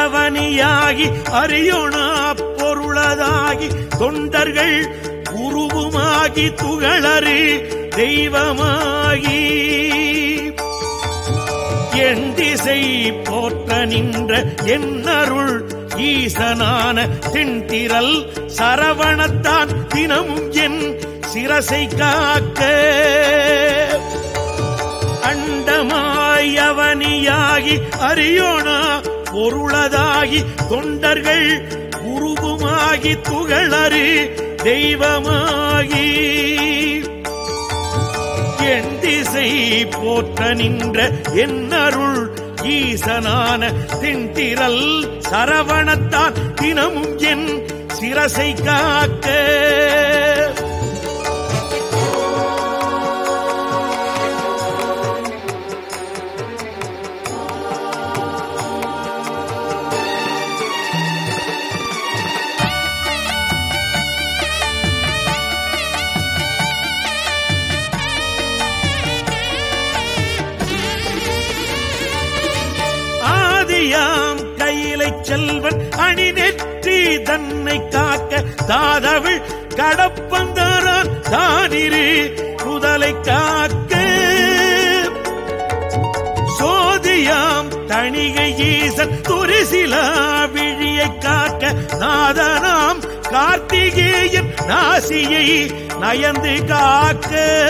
அண்டமாயவனியாகி அறியோனா பொருளதாகி தொண்டர்கள் உருவுமாகி துகளறு தெய்வமாகி என் திசை போற்ற நின்ற என்னருள் ஈசனான தென்திரல் சரவணத்தான் தினமும் என் சிரசை காக்க அண்டமாயவனியாகி அறியோனா பொருளதாகி தொண்டர்கள் உருவுமாகி துகளறு தெய்வமாகி என் திசை போற்ற நின்ற என்னருள் ஈசனான திண்டிரல் சரவணத்தான் தினமும் என் சிரசை காக்க ஆதியாம் கையிலை செல்வன் அணி நெற்றி தன்னை காக்க தாதவிழ் கடப்பந்தாரான் தானிரு முதலை காக்க சோதியாம் தணிகை ஈசன் துரிசிலா விழியை காக்க நாதனாம் கார்த்திகேயன் நாசியை நயந்து காக்க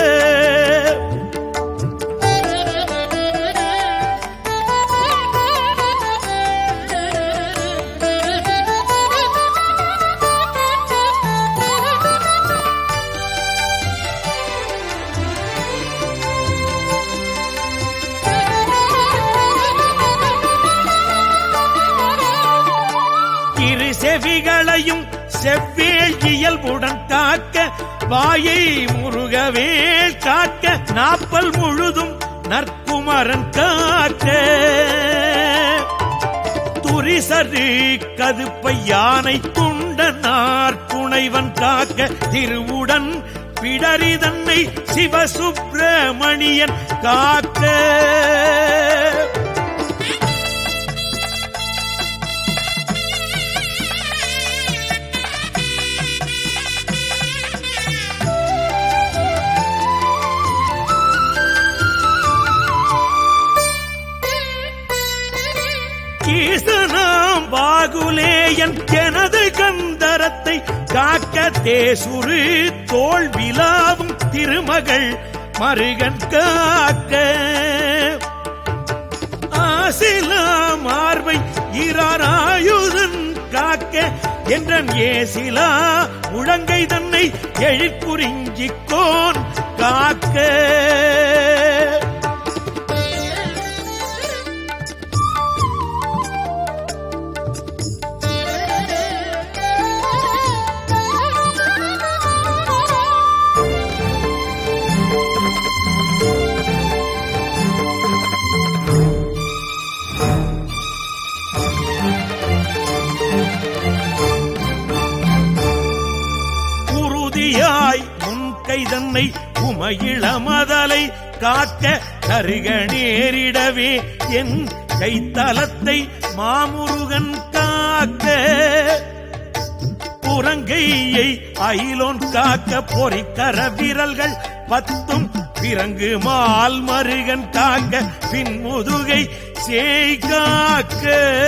இரு செவிகளையும் செவ்வேள் இயல்புடன் காக்க வாயை முருகவேல் காக்க நாப்பல் முழுதும் நற்குமரன் காக்க துரிசரு கதுப்பை யானை துண்டனார் துணைவன் காக்க திருவுடன் பிடரி தன்னை சிவசுப்பிரமணியன் காக்க ஈசனாம் பாகுலேயன் எனது கந்தரத்தை காக்க தேசுரு தோல் விழாவும் திருமகள் மருகன் காக்க ஆசிலா மார்பை இராராயுதன் காக்க என்றன் ஏசிலா முழங்கை தன்னை எழிற்புரிஞ்சிக்கோன் காக்க உறுதியாய் முன்கை தன்னை உமையிளமதலை காக்க கருக நேரிடவே என் கைத்தலத்தை மாமுருகன் காக்க புறங்கையை அயிலோன் காக்க பொறிக்கர விரல்கள் பத்தும் பிறங்கு மால் மருகன் காக்க பின்முதுகை சேய் காக்க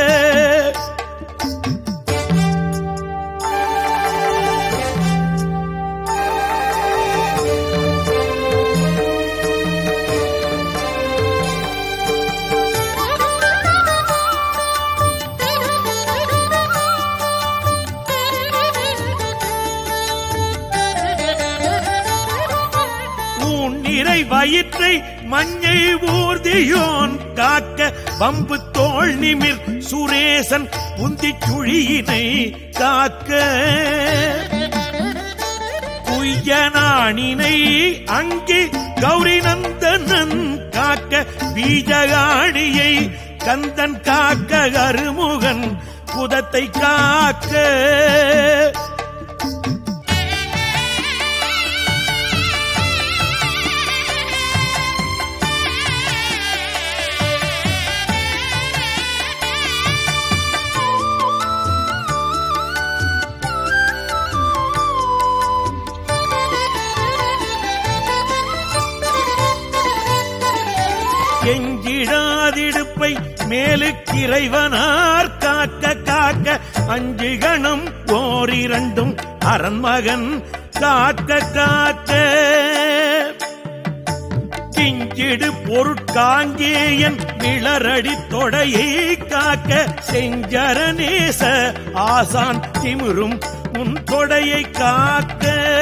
ஊன்னிறை வயிற்றை மஞ்சை ஊர்தியோன் காக்க வம்பு தோள் நிமிர் சுரேசன் உந்தி சுழியினை காக்க குய்யனானினை அங்கே கௌரி நந்தனன் காக்க பீஜகாணியை கந்தன் காக்க கருமுகன் குதத்தை காக்க வேலுக்கிறைவனார் காக்க காக்க அஞ்சு கணம் ஓரிரண்டும் அரண்மகன் காக்க காக்க கிஞ்சிடு பொருட்காங்கேயன் மிளரடி தொடையை காக்க செஞ்சரநேச ஆசான் திமிரும் முன் தொடையை காக்க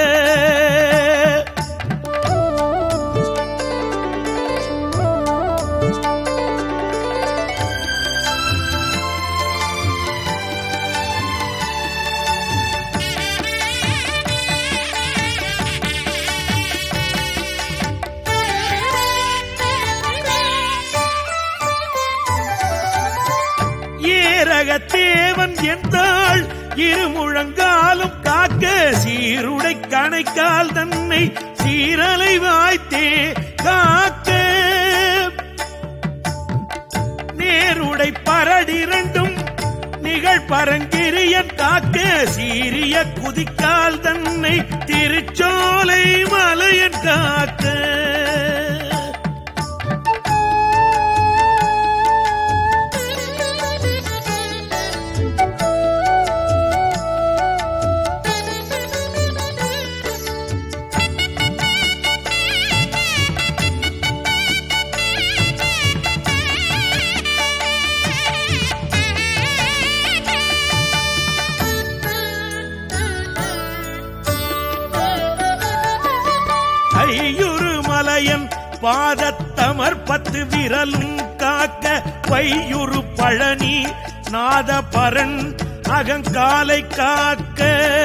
ஏரகத்தேவன் என்றாள் இருமுழங்காலும் காக்க சீருடை கணைக்கால் தன்னை சீரலை வாய்த்தே காக்க நேருடை பரடிரண்டும் நிகழ் பரங்கிரியன் காக்க சீரிய குதிக்கால் தன்னை திருச்சோலை மலையன் காக்க ஐயுறு மலையன் பாதத்தமர் பத்து விரலும் காக்க பையுறு பழனி நாதபரன் அகங்காலை காக்க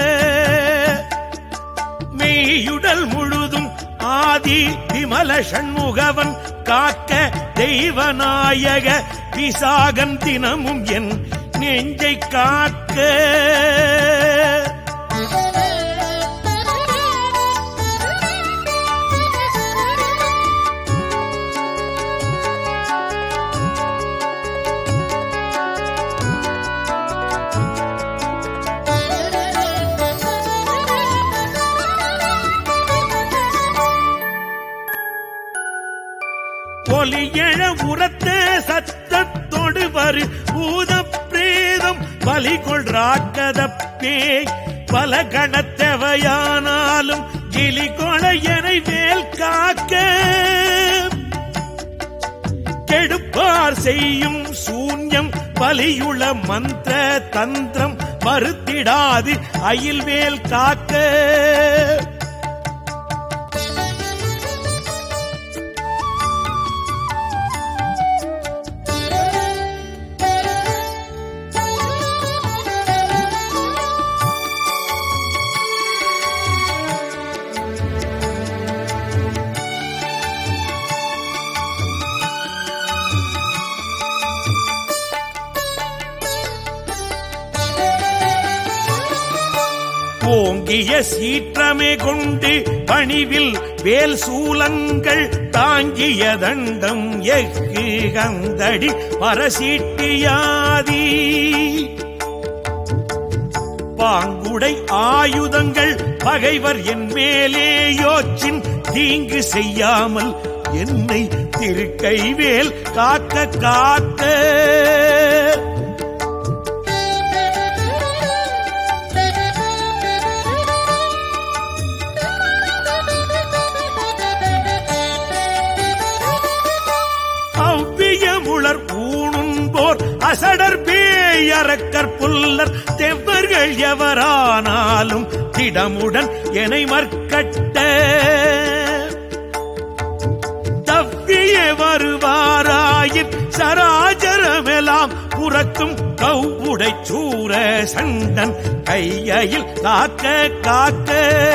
மெய்யுடல் முழுதும் ஆதி விமல சண்முகவன் காக்க தெய்வநாயக விசாகன் தினமும் என் நெஞ்சை காக்க ஒலியழ உரத்த சத்தத்தொடு வரு பூத பிரேதம் பலி கொள்றாக்கத பேய் பல கணத்தவையானாலும் கிளி கொளையனை வேல் காக்க கெடுப்பார் செய்யும் சூன்யம் பலியுள மந்திர தந்திரம் மறுத்திடாது அயில்வேல் காக்க ஓங்கிய சீற்றமே கொண்டு பணிவில் வேல் சூலங்கள் தாங்கிய தண்டம் எஃகு கந்தடி பரசீட்டியாதி பாங்குடை ஆயுதங்கள் பகைவர் என் மேலே யோச்சின் தீங்கு செய்யாமல் என்னை திருக்கைவேல் காக்க காக்க அவ்வியமுளர் ஊணும்போர் அசடர் பேயறக்கற் புல்லர் தெவ்வர்கள் எவரானாலும் திடமுடன் எனை மற்கட்ட தவ்விய வருவாராயின் சராஜரமெல்லாம் புறக்கும் கவுடை சூர சண்டன் கையில் காக்க காக்க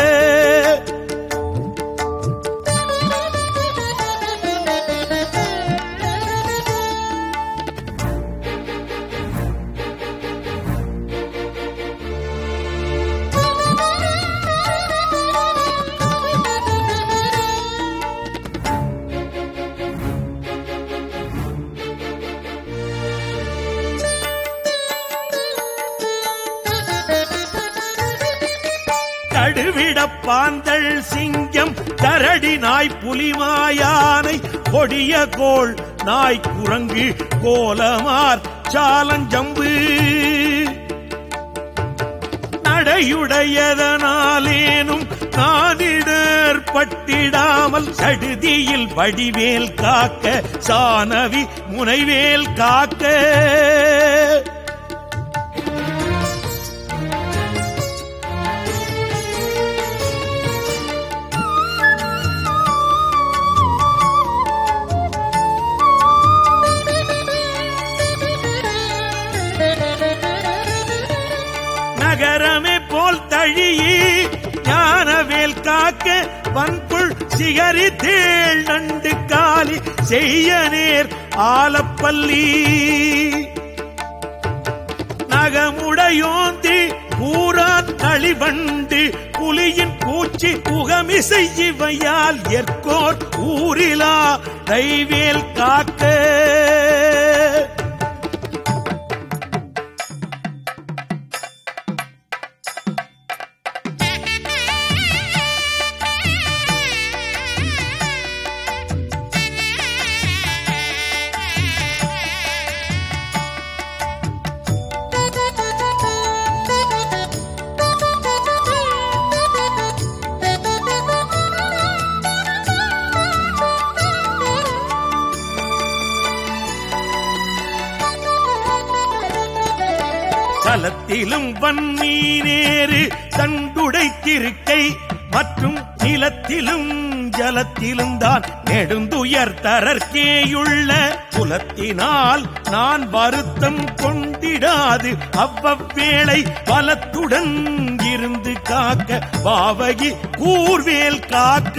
கடுவிட பாந்தள் சிங்கம் கரடி நாய் புலிமாயானை கொடிய கோள் நாய் குரங்கு கோலமார் சாலஞ்சம்பு நடையுடையதனாலேனும் நானிடர் பட்டிடாமல் சடுதியில் வடிவேல் காக்க சானவி முனைவேல் காக்க நகரமே போல் தழியே ஞானவேல் காக்க வன்புள் சிகரி தேள் நண்டு காலி செய்ய நேர் ஆலப்பள்ளி நகமுடையோந்தி பூரான் களிவண்டு புலியின் பூச்சி புகமிசை இவையால் எற்கோர் ஊரிலா தைவேல் காக்க சலத்திலும் வன்னீரேறு தண்டுடை திருக்கை மற்றும் நிலத்திலும் ஜலத்திலும் தான் நெடுந்துயர் தரற்கேயுள்ள குலத்தினால் நான் வருத்தம் கொண்டிடாது அவ்வவேளை பலத்துடன் இருந்து காக்க பாவகி கூர்வேல் காக்க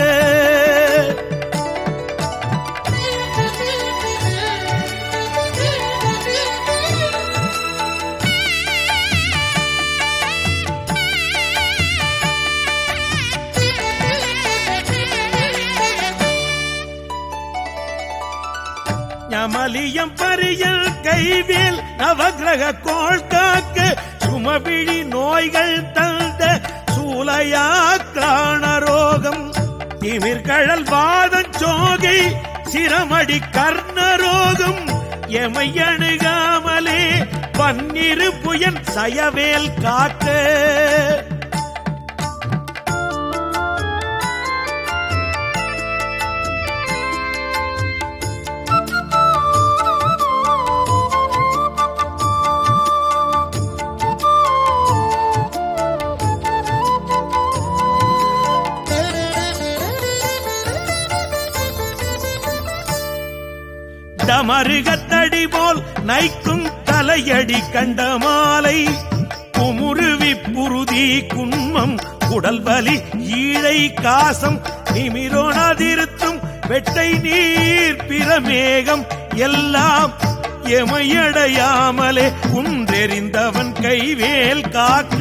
ஞமலியம் பரியல் கைவேல் நவகிரக கோள் காக்க சுமவிழி நோய்கள் தந்த சூலையாக்கான ரோகம் திமிர்கழல் வாதம் சோகை சிரமடி கர்ணரோகம் எமை அணுகாமலே பன்னிரு புயன் சயவேல் காக்க டமருகத்தடி போல் நைக்கும் தலையடி கண்ட மாலை குமுருவி புருதி குன்மம் குடல்வலி ஈழை காசம் நிமிரோணாதிருத்தும் வெட்டை நீர் பிரமேகம் எல்லாம் எமையடையாமலே குன்றெறிந்தவன் கைவேல் காக்க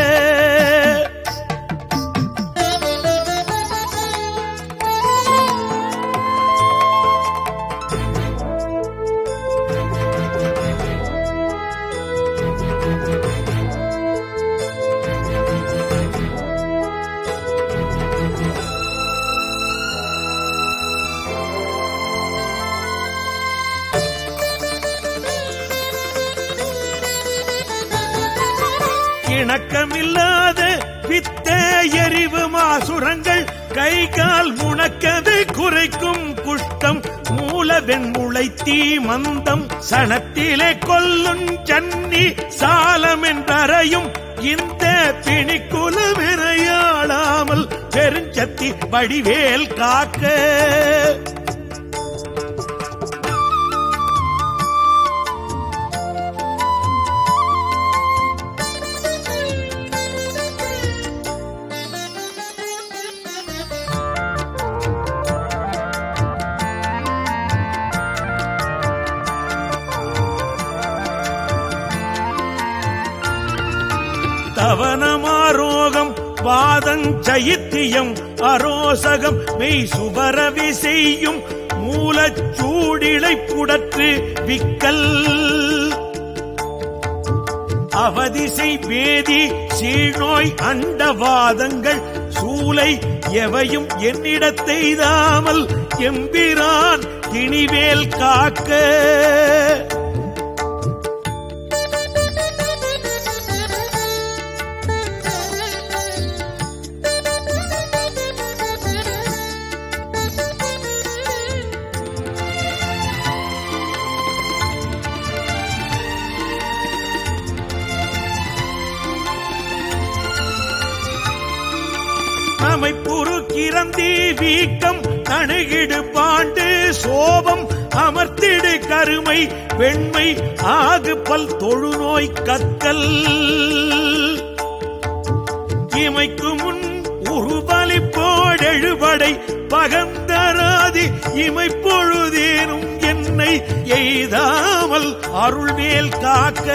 இணக்கமில்லாத வித்த எரிவு மாசுரங்கள் கை கால் முணக்கது குறைக்கும் குஷ்டம் மூல வெண்முளை தீ மந்தம் சனத்திலே கொல்லுஞ் சன்னி சாலம் என்றறையும் இந்த பிணிக்குல விரையாடாமல் பெருஞ்சத்தி வடிவேல் காக்க தவனமாரோகம் வாதஞ்சைத்தியம் அரோசகம் மெய் சுபரவி செய்யும் மூலச்சூடிளை புடற்று விக்கல் அவதிசை வேதி சீழ்நோய் அண்டவாதங்கள் சூலை எவையும் என்னிடத்தெய்தாமல் எம்பிரான் திணிவேல் காக்க நம்மை புறுக்கிறந்தி வீக்கம் தணுகிடு பாண்டு சோபம் அமர்த்திடு கருமை வெண்மை ஆகு பல் தொழுநோய் கத்தல் இமைக்கு முன் உருபலி போடெழுபடை பகந்தராதி இமை பொழுதேனும் என்னை எய்தாமல் அருள்வேல் காக்க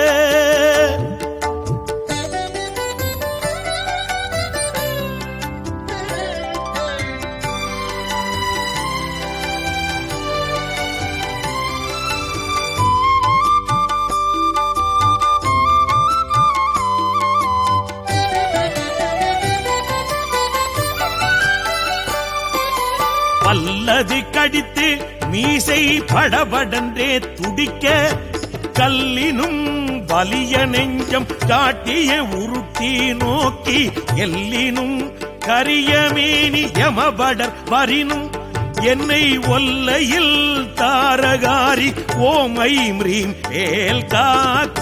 பல்லது கடித்து மீசை படபடன்றே துடிக்க கல்லினும் வலிய நெஞ்சம் காட்டிய உருட்டி நோக்கி எல்லினும் கரியமேனி யமபடர் வரினும் என்னை ஒல்லையில் தாரகாரி ஓமை மிரீம் வேல் காக்க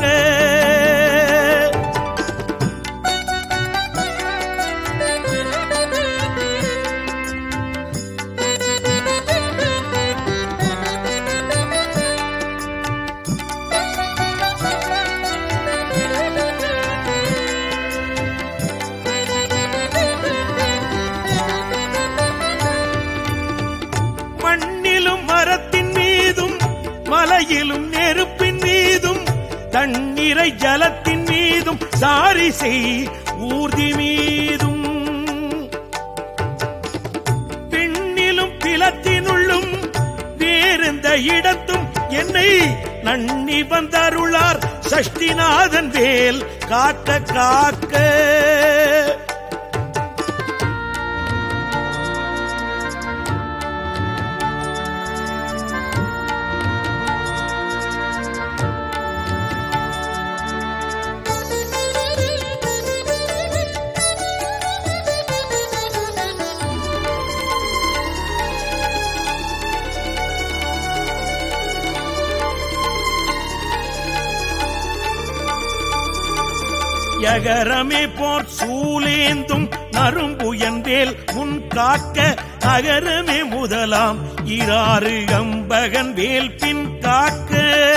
மண்ணிலும் மரத்தின் மீதும் மலையிலும் நெருப்பின் மீதும் தண்ணீரை ஜலத்தின் மீதும் சாரி செய் ஊர்தி மீதும் பின்னிலும் பிலத்தினுள்ளும் வேறெந்த இடத்தும் என்னை நன்னி வந்தருளார் சஷ்டிநாதன் வேல் காக்க காக்க யகரமே போர் சூலேந்தும் நரும்புயன்வேல் முன் காக்க அகரமே முதலாம் இராறு அம்பகன் வேல் பின் காக்க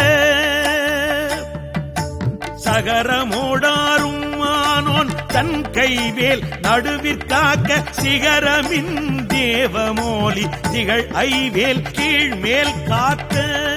சகரமோடாரும் மானோன் தன் கைவேல் நடுவிற்காக்க சிகரமின் தேவமோலி திகழ் ஐவேல் கீழ்மேல் காக்க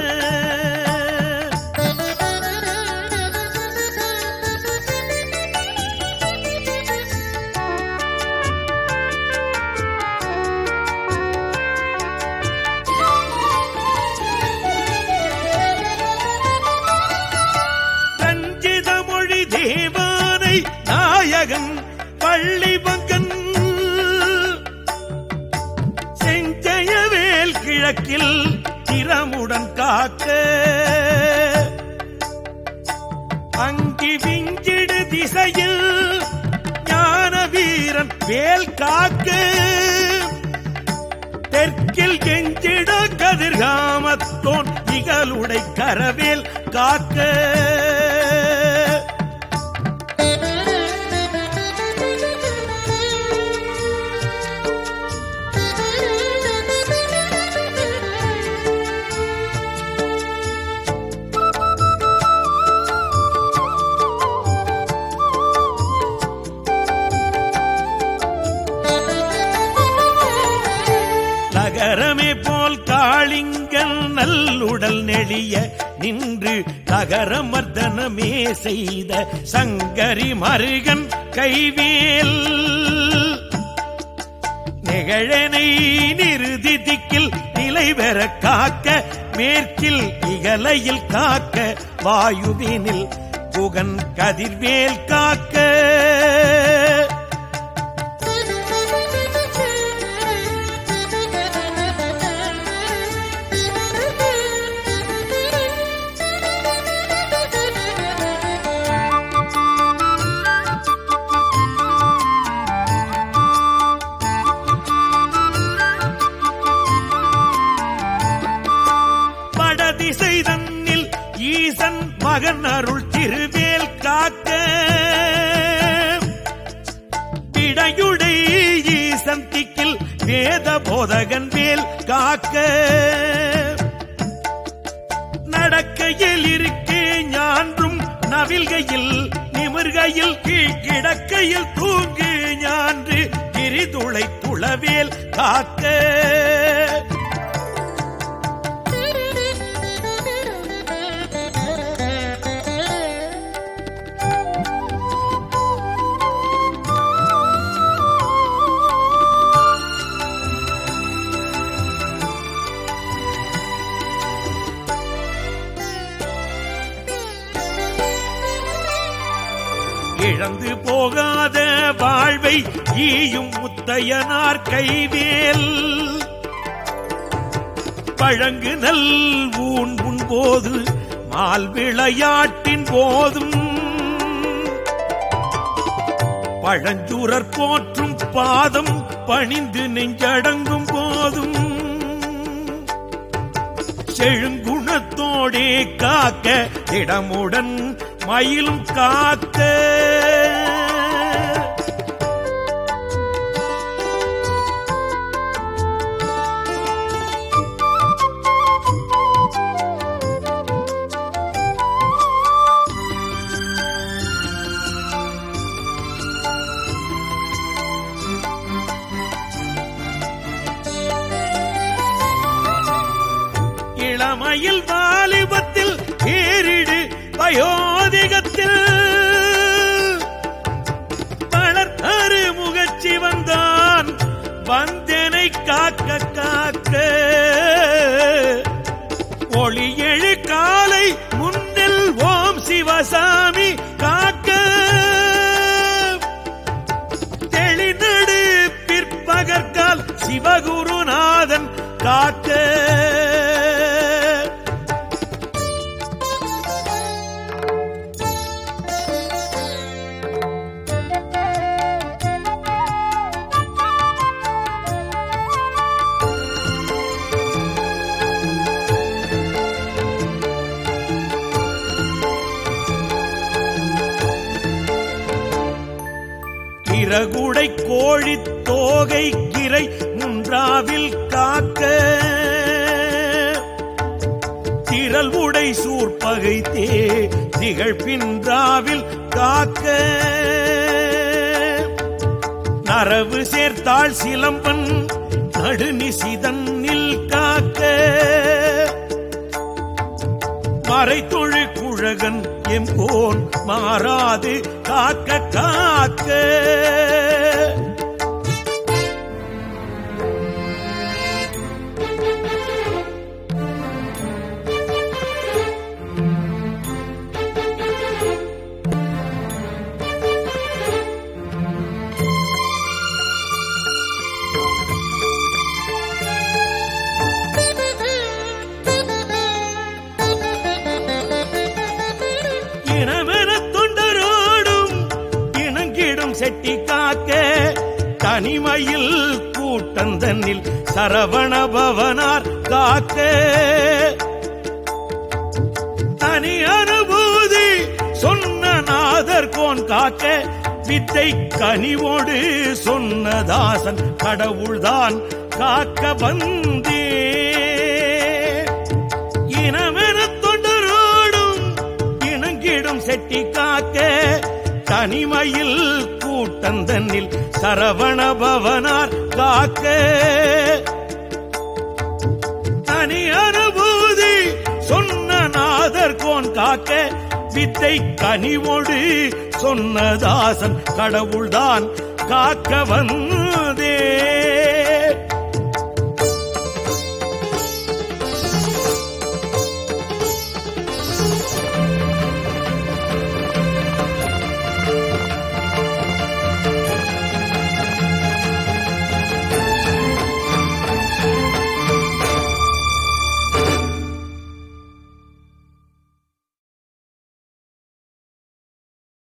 ரஞ்சித மொழி தேவானை நாயகன் பள்ளி பங்கன் செஞ்சயவேல் கிழக்கில் திறமுடன் காக்க அங்கி விஞ்சிடு திசையில் ஞான வீரன் வேல் காக்க தெற்கில் கெஞ்சிட கதிர்காமத்தோன் இகலுடை கரவேல் காக்க நகரமே போல் காளிங்கன் நல்லுடல் நெளிய நின்று நகரமர்தனமே செய்த சங்கரி மருகன் கைவேல் நிகழனை நிறுதி திக்கில் நிலை பெற காக்க மேற்கில் இகலையில் காக்க வாயுவினில் புகன் கதிர்வேல் காக்க போதகன் வேல் காக்க நடக்கையில் இருக்கே ஞான்றும் நவில்கையில் நிமிர்கையில் கீழ் கிடக்கையில் தூங்கு ஞான்று கிரிதுளை துளவேல் காக்க இழந்து போகாத வாழ்வை ஈயும் முத்தையனார் கைவேல் பழங்கு நல் ஊன் உண்போது மால் விளையாட்டின் போதும் பழஞ்சூரர் போற்றும் பாதம் பணிந்து நெஞ்சடங்கும் போதும் செழுங்குணத்தோடே காக்க இடமுடன் மயிலும் காக்க இளமையில் வாலிபத்தில் ஏறிடு வயோதிகத்தில் வளர் அருமுகச்சி வந்தான் வந்தனை காக்க காக்க ஒளி எழு காலை முன்னில் ஓம் சிவசாமி காக்க தெளிநடு பிற்பகற்கால் சிவகுருநாதன் காக்க இறகுடை கோழி தோகை கிரை முன்றாவில் காக்க திரள் உடை சூர்பகை தே திகழ் பின்றாவில் காக்க நரவு சேர்த்தாள் சிலம்பன் நடுநிசிதன்னில் காக்க மறைத்தொழு குழகன் எம்போன் மாறாது காக்க காக்க இனமென தொண்டரோடும் இணங்கிடும் செட்டி காக்க தனிமையில் கூட்டந்தன்னில் சரவண பவனார் காக்க தனி அனுபூதி சொன்ன நாதர் கோன் காக்க வித்தை கனிவோடு சொன்னதாசன் கடவுள்தான் காக்க வந்தே இனமென தொண்டரோடும் இணங்கிடும் செட்டி காக்க தனிமையில் கூட்டந்தன்னில் சரவண பவனார் காக்க தனி அனுபூதி சொன்ன நாதர் கோன் காக்க வித்தை கனிவோடு சொன்னதாசன் கடவுள்தான் காக்க வந்தே